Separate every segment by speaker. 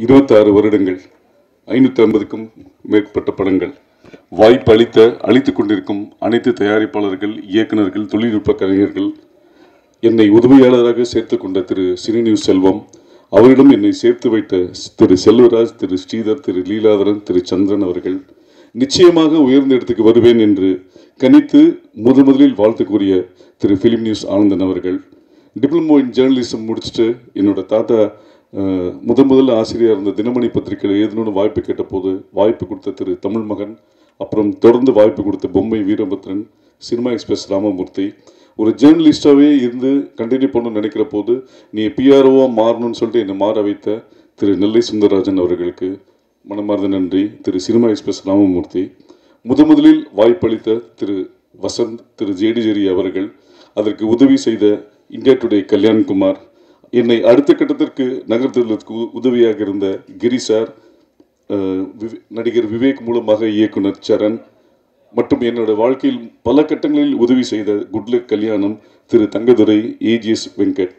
Speaker 1: இருபத்தாறு வருடங்கள் ஐநூற்றி ஐம்பதுக்கும் மேற்பட்ட படங்கள் வாய்ப்பு அளித்த அளித்துக் கொண்டிருக்கும் அனைத்து தயாரிப்பாளர்கள் இயக்குனர்கள் தொழில்நுட்ப கலைஞர்கள் என்னை உதவியாளராக சேர்த்து கொண்ட திரு சிறுநியூஸ் செல்வம் அவரிடம் என்னை சேர்த்து வைத்த திரு செல்வராஜ் திரு ஸ்ரீதர் திரு லீலாதரன் திரு சந்திரன் அவர்கள் நிச்சயமாக உயர்ந்த இடத்துக்கு வருவேன் என்று கணித்து முதல் முதலில் வாழ்த்து கூறிய திரு ஃபிலிம் நியூஸ் ஆனந்தன் அவர்கள் டிப்ளமோ இன் ஜேர்னலிசம் முடிச்சுட்டு என்னோட தாத்தா அஹ், முதன் முதல்ல ஆசிரியர் இருந்த தினமணி பத்திரிகையில் எழுதணும்னு வாய்ப்பு கேட்டபோது வாய்ப்பு கொடுத்த திரு தமிழ் மகன் அப்புறம் தொடர்ந்து வாய்ப்பு கொடுத்த பொம்மை வீரபத்ரன் சினிமா எக்ஸ்பிரஸ் ராமமூர்த்தி ஒரு ஜேர்னலிஸ்டாகவே இருந்து கண்டினியூ பண்ணணும்னு நினைக்கிற போது நீ பிஆர்ஓவாக மாறணும்னு சொல்லிட்டு என்னை மாற வைத்த திரு நெல்லை சுந்தரராஜன் அவர்களுக்கு மனமார்ந்த நன்றி திரு சினிமா எக்ஸ்பிரஸ் ராமமூர்த்தி முத முதலில் வாய்ப்பளித்த திரு வசந்த் திரு ஜேடி ஜெரி அவர்கள் அதற்கு உதவி செய்த இந்தியா டுடே கல்யாண்குமார் என்னை அடுத்த கட்டத்திற்கு நகர்த்துவதற்கு உ- உதவியாக இருந்த கிரி சார் அஹ், விவே- நடிகர் விவேக் மூலமாக இயக்குனர் சரண் மற்றும் என்னோட வாழ்க்கையில் பல கட்டங்களில் உதவி செய்த குட்லக் கல்யாணம் திரு தங்கதுரை ஏஜிஎஸ் வெங்கட்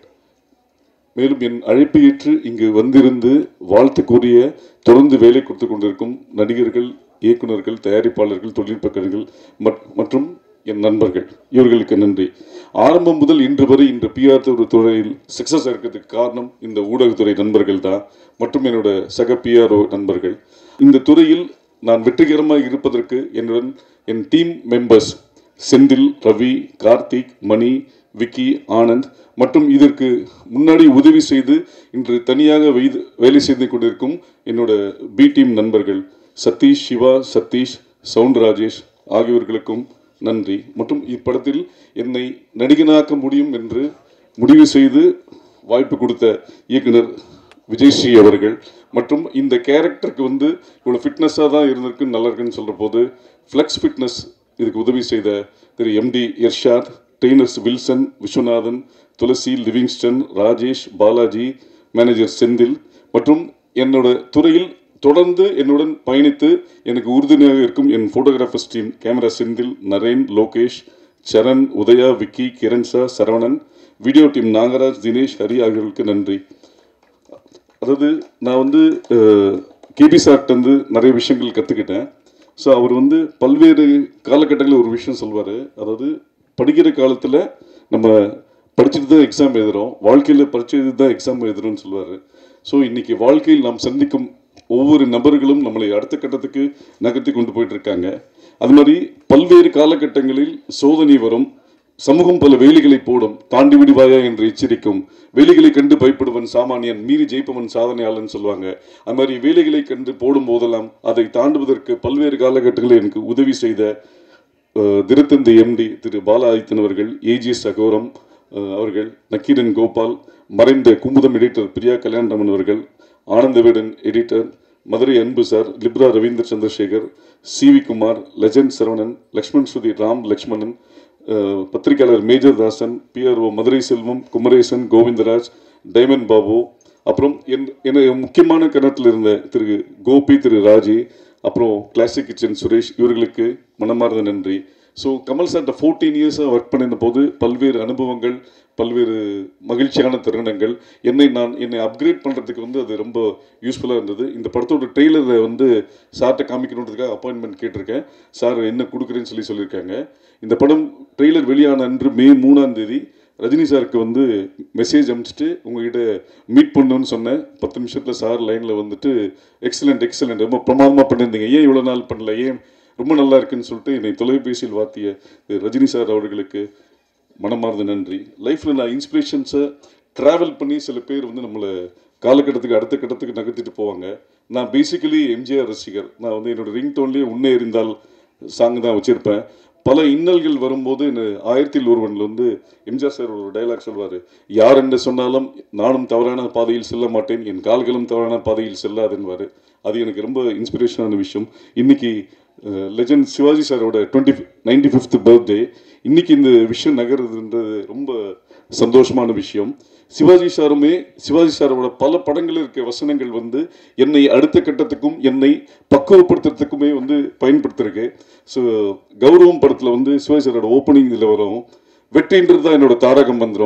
Speaker 1: மேலும் என் அழைப்பு ஏற்று இங்கு வந்திருந்து வாழ்த்து கூறிய தொடர்ந்து வேலை கொடுத்து கொண்டிருக்கும் நடிகர்கள் இயக்குனர்கள் தயாரிப்பாளர்கள் தொழில்நுட்ப கலைஞர்கள் மற்- மற்றும் என் நண்பர்கள் இவர்களுக்கு நன்றி ஆரம்பம் முதல் இன்று வரை இந்த பிஆர் துறையில் சக்சஸ் இருக்கிறதுக்கு காரணம் இந்த ஊடகத்துறை நண்பர்கள் தான் மற்றும் என்னோட சக பிஆர்ஓ நண்பர்கள் இந்த துறையில் நான் வெற்றிகரமாக இருப்பதற்கு என்னுடன் என் டீம் மெம்பர்ஸ் செந்தில் ரவி கார்த்திக் மணி விக்கி ஆனந்த் மற்றும் இதற்கு முன்னாடி உதவி செய்து இன்று தனியாக வைது வேலை செய்து கொண்டிருக்கும் என்னோட பி டீம் நண்பர்கள் சதீஷ் சிவா சதீஷ் சவுண்ட் ராஜேஷ் ஆகியோர்களுக்கும் நன்றி மற்றும் இப்படத்தில் என்னை நடிகனாக்க முடியும் என்று முடிவு செய்து வாய்ப்பு கொடுத்த இயக்குனர் விஜய்ஸ்ரீ அவர்கள் மற்றும் இந்த கேரக்டருக்கு வந்து இவ்வளோ ஃபிட்னஸாக தான் இருந்திருக்கு நல்லா இருக்குன்னு சொல்கிற போது ஃப்ளெக்ஸ் ஃபிட்னஸ் இதுக்கு உதவி செய்த Thiru MD Irshad trainers Wilson Viswanathan Thulasi Livingston Rajesh Balaji manager Senthil மற்றும் என்னோட துறையில் தொடர்ந்து என்னுடன் பயணித்து எனக்கு உறுதுணையாக இருக்கும் என் photographers team camera Senthil Naren Lokesh Saran Udaya Vicky Kiran சா சரவணன் வீடியோ டீம் நாகராஜ் தினேஷ் ஹரி ஆகியோருக்கு நன்றி அதாவது நான் வந்து கேபி சார்ட்டு நிறைய விஷயங்கள் கற்றுக்கிட்டேன் ஸோ அவர் வந்து பல்வேறு காலகட்டங்களில் ஒரு விஷயம் சொல்வார் அதாவது படிக்கிற காலத்தில் நம்ம படிச்சுட்டு தான் எக்ஸாம் எழுதுகிறோம் வாழ்க்கையில் படிச்சு எழுதி தான் எக்ஸாம் எழுதுறோம்னு சொல்லுவார் ஸோ இன்னைக்கு வாழ்க்கையில் நாம் சந்திக்கும் ஒவ்வொரு நபர்களும் நம்மளை அடுத்த கட்டத்துக்கு நகர்த்தி கொண்டு போயிட்டு இருக்காங்க அது மாதிரி பல்வேறு காலகட்டங்களில் சோதனை வரும் சமூகம் பல வேலிகளை போடும் தாண்டி விடுவாயா என்று எச்சரிக்கும் வேலிகளை கண்டு பயப்படுவன் சாமானியன் மீறி ஜெயிப்பவன் சாதனையாளன் சொல்லுவாங்க அது மாதிரி வேலைகளை கண்டு போடும் போதெல்லாம் அதை தாண்டுவதற்கு பல்வேறு காலகட்டங்களில் எனக்கு உதவி செய்த அஹ், திருத்தந்தை எம்டி திரு பாலா ஆதித்தன் அவர்கள் ஏஜிஎஸ் அகோரம் அஹ், அவர்கள் நக்கீரன் கோபால் மறைந்த குமுதம் எடிட்டர் பிரியா கல்யாணராமன் அவர்கள் ஆனந்தவேடன் editor Madurai Anbu sir Libra Ravindra Chandrasekar C V Kumar legend Saravanan Lakshman Shruti Ram Lakshmanan அஹ், பத்திரிகையாளர் major Dasan PRO Madurai Selvam Kumaresan Govindaraj diamond Babu அப்புறம் என் என்ன முக்கியமான கணத்தில் இருந்த திரு கோபி திரு ராஜி அப்புறம் கிளாசிக் கிச்சன் சுரேஷ் இவர்களுக்கு மனமார்ந்த நன்றி ஸோ கமல் சார்ட்ட ஃபோர்டீன் இயர்ஸாக ஒர்க் பண்ணின போது பல்வேறு அனுபவங்கள் பல்வேறு மகிழ்ச்சியான தருணங்கள் என்னை நான் என்னை அப்கிரேட் பண்ணுறதுக்கு வந்து அது ரொம்ப யூஸ்ஃபுல்லாக இருந்தது இந்த படத்தோட ட்ரெய்லரை வந்து சார்ட்ட காமிக்கணுன்றதுக்காக அப்பாயின்மெண்ட் கேட்டிருக்கேன் சார் என்ன கொடுக்குறேன்னு சொல்லி சொல்லியிருக்காங்க இந்த படம் ட்ரெய்லர் வெளியான அன்று மே மூணாம் தேதி ரஜினி சாருக்கு வந்து மெசேஜ் அனுப்பிச்சிட்டு உங்ககிட்ட மீட் பண்ணணும்னு சொன்னேன் பத்து நிமிஷத்தில் சார் லைனில் வந்துட்டு எக்ஸலண்ட் எக்ஸலண்ட் ரொம்ப பிரமாதமாக பண்ணியிருந்தீங்க ஏன் இவ்வளோ நாள் பண்ணல ஏன் ரொம்ப நல்லா இருக்குன்னு சொல்லிட்டு என்னை தொலைபேசியில் வாத்திய திரு ரஜினி சார் அவர்களுக்கு மனமார்ந்த நன்றி லைஃப்பில் நான் இன்ஸ்பிரேஷன்ஸை ட்ராவல் பண்ணி சில பேர் வந்து நம்மளை காலகட்டத்துக்கு அடுத்த கட்டத்துக்கு நகர்த்திட்டு போவாங்க நான் பேசிக்கலி எம்ஜிஆர் ரசிகர் நான் வந்து என்னோட ரிங் டோன்லேயே உன்னே இருந்தால் சாங் தான் வச்சுருப்பேன் பல இன்னல்கள் வரும்போது என்ன ஆயிரத்தில் ஒருவனில் வந்து எம்ஜிஆர் சார் ஒரு டைலாக் சொல்வார் யார் என்ன சொன்னாலும் நானும் தவறான பாதையில் செல்ல மாட்டேன் என் கால்களும் தவறான பாதையில் செல்லாதுன்னுவார் அது எனக்கு ரொம்ப இன்ஸ்பிரேஷனான விஷயம் இன்னைக்கு லெஜண்ட் சிவாஜி சாரோட டுவெண்ட்டி நைன்டி ஃபிஃப்த் பர்த்டே இன்னைக்கு இந்த விஷயம் நகருதுன்றது ரொம்ப சந்தோஷமான விஷயம் சிவாஜி சாருமே சிவாஜி சாரோட பல படங்கள் இருக்க வசனங்கள் வந்து என்னை அடுத்த கட்டத்துக்கும் என்னை பக்குவப்படுத்துறதுக்குமே வந்து பயன்படுத்திருக்கு ஸோ கௌரவம் படத்தில் வந்து சிவாஜி சாரோட ஓப்பனிங் இதில் வரும் வெற்றின்றது தான் என்னோட தாரக மந்திரம்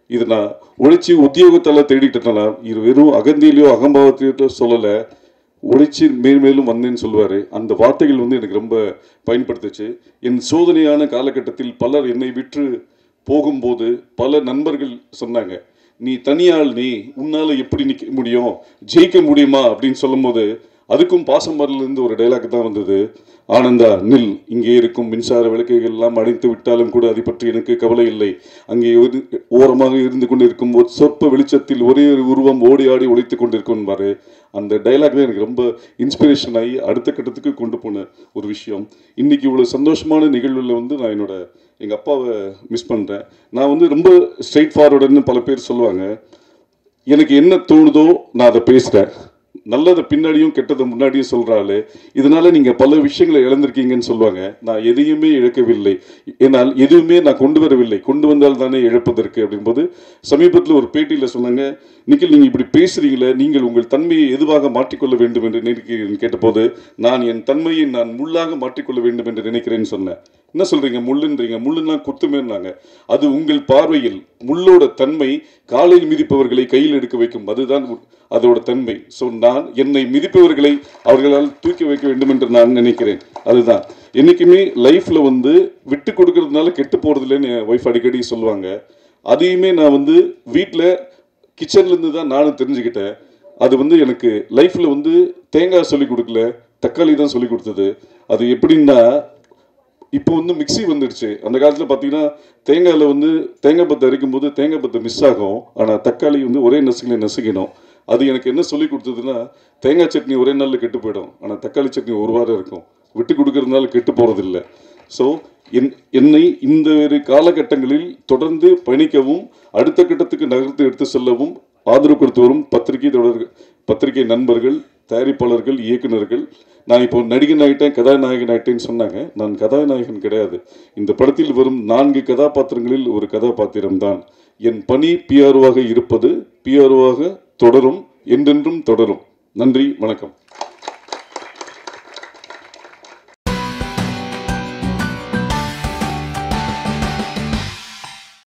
Speaker 1: இது நான் உழைச்சி உத்தியோகத்தால் தேடிட்டேன்னா இது வெறும் அகந்தியிலையோ அகம்பாவத்திலையோ சொல்லலை உழைச்சி மேல்மேலும் வந்தேன்னு சொல்லுவார் அந்த வார்த்தைகள் வந்து எனக்கு ரொம்ப பயன்படுத்துச்சு என் சோதனையான காலகட்டத்தில் பலர் என்னை விற்று போகும்போது பல நண்பர்கள் சொன்னாங்க நீ தனியாள் நீ உன்னால எப்படி நிற்க முடியும் ஜெயிக்க முடியுமா அப்படின்னு சொல்லும்போது அதுக்கும் பாசமரிலிருந்து ஒரு டைலாக் தான் வந்தது ஆனந்தா நில் இங்கே இருக்கும் மின்சார விளக்குகள் எல்லாம் அடைத்து விட்டாலும் கூட அதை பற்றி எனக்கு கவலை இல்லை அங்கே ஒரு ஓரமாக இருந்து கொண்டிருக்கும் ஒரு சொற்ப வெளிச்சத்தில் ஒரே ஒரு உருவம் ஓடி ஆடி ஒழித்து கொண்டிருக்கும் பாரு அந்த டைலாக் தான் எனக்கு ரொம்ப இன்ஸ்பிரேஷன் ஆகி அடுத்த கட்டத்துக்கு கொண்டு போன ஒரு விஷயம் இன்னைக்கு இவ்வளோ சந்தோஷமான நிகழ்வில் வந்து நான் என்னோட எங்கள் அப்பாவை மிஸ் பண்ணுறேன் நான் வந்து ரொம்ப ஸ்ட்ரெயிட் ஃபார்வர்டுன்னு பல பேர் சொல்லுவாங்க எனக்கு என்ன தோணுதோ நான் அதை பேசுகிறேன் நல்லதை பின்னாடியும் கெட்டதை முன்னாடியும் சொல்கிறாள் இதனால நீங்கள் பல விஷயங்களை இழந்திருக்கீங்கன்னு சொல்லுவாங்க நான் எதையுமே இழக்கவில்லை ஏன்னால் எதுவுமே நான் கொண்டு வரவில்லை கொண்டு வந்தால் தானே இழப்பதற்கு அப்படின்போது சமீபத்தில் ஒரு பேட்டியில் சொன்னாங்க நிக்கில் நீங்கள் இப்படி பேசுறீங்களே நீங்கள் உங்கள் தன்மையை எதுவாக மாற்றிக்கொள்ள வேண்டும் என்று நினைக்கிறேன் கேட்டபோது நான் என் தன்மையை நான் முள்ளாக மாற்றிக்கொள்ள வேண்டும் என்று நினைக்கிறேன்னு சொன்னேன் என்ன சொல்றீங்க முள்ளுன்றீங்க முள்ளுன்னா குத்துமேன்னாங்க அது உங்கள் பார்வையில் முள்ளோட தன்மை காலில் மிதிப்பவர்களை கையில் எடுக்க வைக்கும் அதுதான் உ- அதோட தன்மை ஸோ நான் என்னை மிதிப்பவர்களை அவர்களால் தூக்கி வைக்க வேண்டும் என்று நான் நினைக்கிறேன் அதுதான் என்னைக்குமே லைஃப்ல வந்து விட்டு கொடுக்கறதுனால கெட்டு போறதில்லைன்னு என் ஒய்ஃப் அடிக்கடி சொல்லுவாங்க அதையுமே நான் வந்து வீட்டில் கிச்சன்லேருந்து தான் நானும் தெரிஞ்சுக்கிட்டேன் அது வந்து எனக்கு லைஃப்பில் வந்து தேங்காய் சொல்லி கொடுக்கல தக்காளி தான் சொல்லி கொடுத்தது அது எப்படின்னா இப்போ வந்து மிக்ஸி வந்துடுச்சு அந்த காலத்தில் பார்த்தீங்கன்னா தேங்காயில் வந்து தேங்காய் பத்தை அரைக்கும் போது தேங்காய் பத்தை மிஸ் ஆகும் ஆனால் தக்காளி வந்து ஒரே நசுக்கில் நசுக்கணும் அது எனக்கு என்ன சொல்லி கொடுத்ததுன்னா தேங்காய் சட்னி ஒரே நாளில் கெட்டு போயிடும் ஆனால் தக்காளி சட்னி ஒரு வாரம் இருக்கும் விட்டு கொடுக்கறதுனால கெட்டு போகிறதில்ல ஸோ என் என்னை இந்த ஒரு காலகட்டங்களில் தொடர்ந்து பயணிக்கவும் அடுத்த கட்டத்துக்கு நகர்த்து எடுத்து செல்லவும் ஆதரவு கொடுத்து வரும் பத்திரிகை தொடர் பத்திரிகை நண்பர்கள் தயாரிப்பாளர்கள் இயக்குனர்கள் நான் இப்போ நடிகன் ஆகிட்டேன் கதாநாயகன் ஆகிட்டேன்னு சொன்னாங்க நான் கதாநாயகன் கிடையாது இந்த படத்தில் வரும் நான்கு கதாபாத்திரங்களில் ஒரு கதாபாத்திரம்தான் என் பணி பிஆர்வாக இருப்பது பிஆர்வாக தொடரும் என்றென்றும் தொடரும் நன்றி வணக்கம்